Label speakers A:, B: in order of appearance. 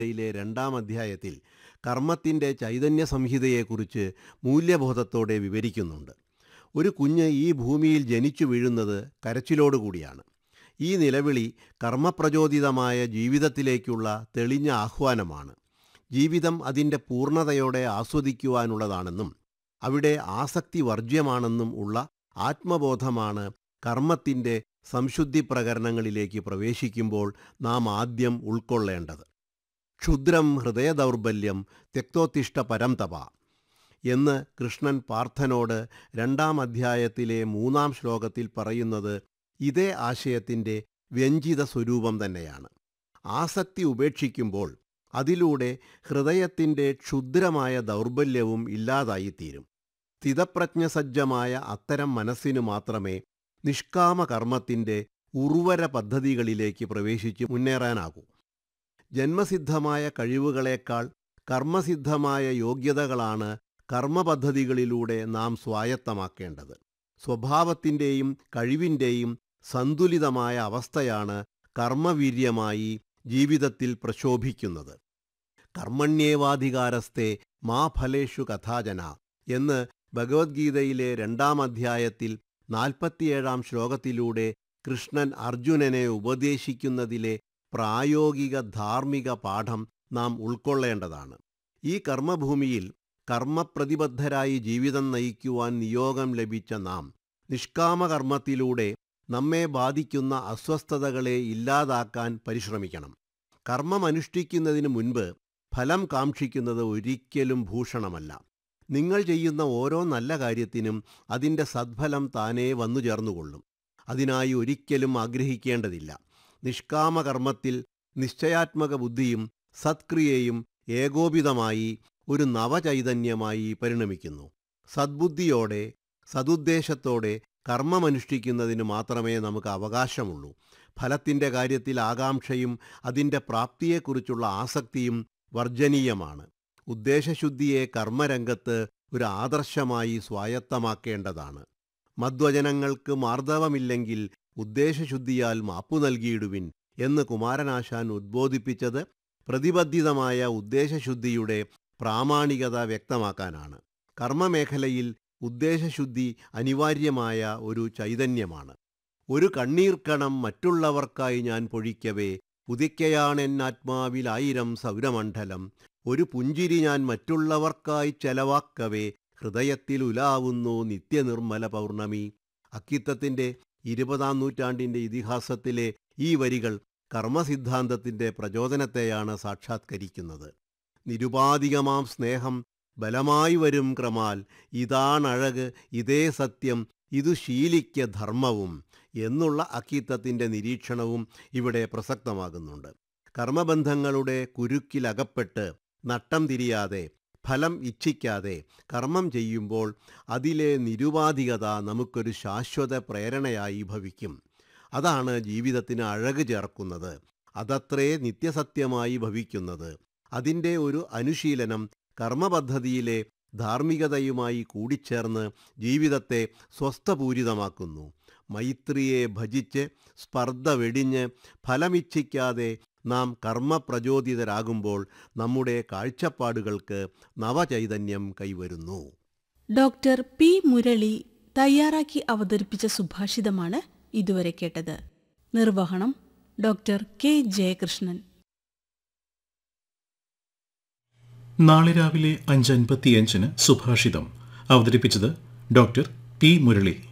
A: യിലെ രണ്ടാം അധ്യായത്തിൽ കർമ്മത്തിൻ്റെ ചൈതന്യ സംഹിതയെക്കുറിച്ച് മൂല്യബോധത്തോടെ വിവരിക്കുന്നുണ്ട് ഒരു കുഞ്ഞ് ഈ ഭൂമിയിൽ ജനിച്ചു വീഴുന്നത് കരച്ചിലോടുകൂടിയാണ് ഈ നിലവിളി കർമ്മപ്രചോദിതമായ ജീവിതത്തിലേക്കുള്ള തെളിഞ്ഞ ആഹ്വാനമാണ് ജീവിതം അതിൻ്റെ പൂർണ്ണതയോടെ ആസ്വദിക്കുവാനുള്ളതാണെന്നും അവിടെ ആസക്തി വർജ്യമാണെന്നും ഉള്ള ആത്മബോധമാണ് കർമ്മത്തിൻ്റെ സംശുദ്ധി പ്രകരണങ്ങളിലേക്ക് പ്രവേശിക്കുമ്പോൾ നാം ആദ്യം ഉൾക്കൊള്ളേണ്ടത് ക്ഷുദ്രം ഹൃദയദൗർബല്യം തെക്തോത്തിഷ്ട പരംതപ എന്ന് കൃഷ്ണൻ പാർത്ഥനോട് രണ്ടാം അധ്യായത്തിലെ മൂന്നാം ശ്ലോകത്തിൽ പറയുന്നത് ഇതേ ആശയത്തിൻ്റെ വ്യഞ്ജിത സ്വരൂപം തന്നെയാണ് ആസക്തി ഉപേക്ഷിക്കുമ്പോൾ അതിലൂടെ ഹൃദയത്തിൻ്റെ ക്ഷുദ്രമായ ദൗർബല്യവും ഇല്ലാതായിത്തീരും സ്ഥിതപ്രജ്ഞസജ്ജമായ അത്തരം മനസ്സിനു മാത്രമേ നിഷ്കാമ കർമ്മത്തിൻ്റെ ഉർവര പദ്ധതികളിലേക്ക് പ്രവേശിച്ച് മുന്നേറാനാകൂ ജന്മസിദ്ധമായ കഴിവുകളേക്കാൾ കർമ്മസിദ്ധമായ യോഗ്യതകളാണ് കർമ്മപദ്ധതികളിലൂടെ നാം സ്വായത്തമാക്കേണ്ടത് സ്വഭാവത്തിൻ്റെയും കഴിവിൻ്റെയും സന്തുലിതമായ അവസ്ഥയാണ് കർമ്മവീര്യമായി ജീവിതത്തിൽ പ്രശോഭിക്കുന്നത് കർമ്മണ്യേവാധികാരസ്ഥെ മാ ഫലേഷു കഥാജന എന്ന് ഭഗവത്ഗീതയിലെ രണ്ടാം അധ്യായത്തിൽ നാൽപ്പത്തിയേഴാം ശ്ലോകത്തിലൂടെ കൃഷ്ണൻ അർജുനനെ ഉപദേശിക്കുന്നതിലെ പ്രായോഗിക ധാർമ്മിക പാഠം നാം ഉൾക്കൊള്ളേണ്ടതാണ് ഈ കർമ്മഭൂമിയിൽ കർമ്മപ്രതിബദ്ധരായി ജീവിതം നയിക്കുവാൻ നിയോഗം ലഭിച്ച നാം നിഷ്കാമകർമ്മത്തിലൂടെ നമ്മെ ബാധിക്കുന്ന അസ്വസ്ഥതകളെ ഇല്ലാതാക്കാൻ പരിശ്രമിക്കണം കർമ്മമനുഷ്ഠിക്കുന്നതിന് മുൻപ് ഫലം കാക്ഷിക്കുന്നത് ഒരിക്കലും ഭൂഷണമല്ല നിങ്ങൾ ചെയ്യുന്ന ഓരോ നല്ല കാര്യത്തിനും അതിൻ്റെ സദ്ഫലം താനേ വന്നു ചേർന്നുകൊള്ളും അതിനായി ഒരിക്കലും ആഗ്രഹിക്കേണ്ടതില്ല നിഷ്കാമകർമ്മത്തിൽ നിശ്ചയാത്മക ബുദ്ധിയും സത്ക്രിയയും ഏകോപിതമായി ഒരു നവചൈതന്യമായി പരിണമിക്കുന്നു സദ്ബുദ്ധിയോടെ സതുദ്ദേശത്തോടെ കർമ്മമനുഷ്ഠിക്കുന്നതിന് മാത്രമേ നമുക്ക് അവകാശമുള്ളൂ ഫലത്തിൻ്റെ കാര്യത്തിൽ ആകാംക്ഷയും അതിൻ്റെ പ്രാപ്തിയെക്കുറിച്ചുള്ള ആസക്തിയും വർജനീയമാണ് ഉദ്ദേശശുദ്ധിയെ കർമ്മരംഗത്ത് ഒരു ആദർശമായി സ്വായത്തമാക്കേണ്ടതാണ് മദ്വചനങ്ങൾക്ക് മാർദ്ദവമില്ലെങ്കിൽ ഉദ്ദേശശുദ്ധിയാൽ മാപ്പു നൽകിയിടുവിൻ എന്ന് കുമാരനാശാൻ ഉദ്ബോധിപ്പിച്ചത് പ്രതിബദ്ധിതമായ ഉദ്ദേശശുദ്ധിയുടെ പ്രാമാണികത വ്യക്തമാക്കാനാണ് കർമ്മമേഖലയിൽ ഉദ്ദേശശുദ്ധി അനിവാര്യമായ ഒരു ചൈതന്യമാണ് ഒരു കണ്ണീർക്കണം മറ്റുള്ളവർക്കായി ഞാൻ പൊഴിക്കവേ ഉദിക്കയാണെന്നാത്മാവിലായിരം സൗരമണ്ഡലം ഒരു പുഞ്ചിരി ഞാൻ മറ്റുള്ളവർക്കായി ചെലവാക്കവേ ഹൃദയത്തിൽ ഉലാവുന്നു നിത്യനിർമ്മല പൗർണമി അക്കിത്തത്തിൻ്റെ ഇരുപതാം നൂറ്റാണ്ടിൻ്റെ ഇതിഹാസത്തിലെ ഈ വരികൾ കർമ്മസിദ്ധാന്തത്തിൻ്റെ പ്രചോദനത്തെയാണ് സാക്ഷാത്കരിക്കുന്നത് നിരുപാധികമാം സ്നേഹം ബലമായി വരും ക്രമാൽ ഇതാണഴക് ഇതേ സത്യം ഇതു ശീലിക്ക ധർമ്മവും എന്നുള്ള അക്കീത്തത്തിൻ്റെ നിരീക്ഷണവും ഇവിടെ പ്രസക്തമാകുന്നുണ്ട് കർമ്മബന്ധങ്ങളുടെ കുരുക്കിലകപ്പെട്ട് നട്ടം തിരിയാതെ ഫലം ഇച്ഛിക്കാതെ കർമ്മം ചെയ്യുമ്പോൾ അതിലെ നിരുപാധികത നമുക്കൊരു ശാശ്വത പ്രേരണയായി ഭവിക്കും അതാണ് ജീവിതത്തിന് അഴക് ചേർക്കുന്നത് അതത്രേ നിത്യസത്യമായി ഭവിക്കുന്നത് അതിൻ്റെ ഒരു അനുശീലനം കർമ്മപദ്ധതിയിലെ ധാർമ്മികതയുമായി കൂടിച്ചേർന്ന് ജീവിതത്തെ സ്വസ്ഥപൂരിതമാക്കുന്നു മൈത്രിയെ ഭജിച്ച് സ്പർദ്ധ വെടിഞ്ഞ് ഫലമിച്ഛിക്കാതെ നാം കർമ്മപ്രചോദിതരാകുമ്പോൾ നമ്മുടെ കാഴ്ചപ്പാടുകൾക്ക് നവചൈതന്യം കൈവരുന്നു
B: ഡോക്ടർ പി മുരളി തയ്യാറാക്കി അവതരിപ്പിച്ച സുഭാഷിതമാണ് ഇതുവരെ കേട്ടത് നിർവഹണം ഡോക്ടർ കെ ജയകൃഷ്ണൻ
C: നാളെ രാവിലെ അഞ്ച് അൻപത്തിയഞ്ചിന് സുഭാഷിതം അവതരിപ്പിച്ചത് ഡോക്ടർ പി മുരളി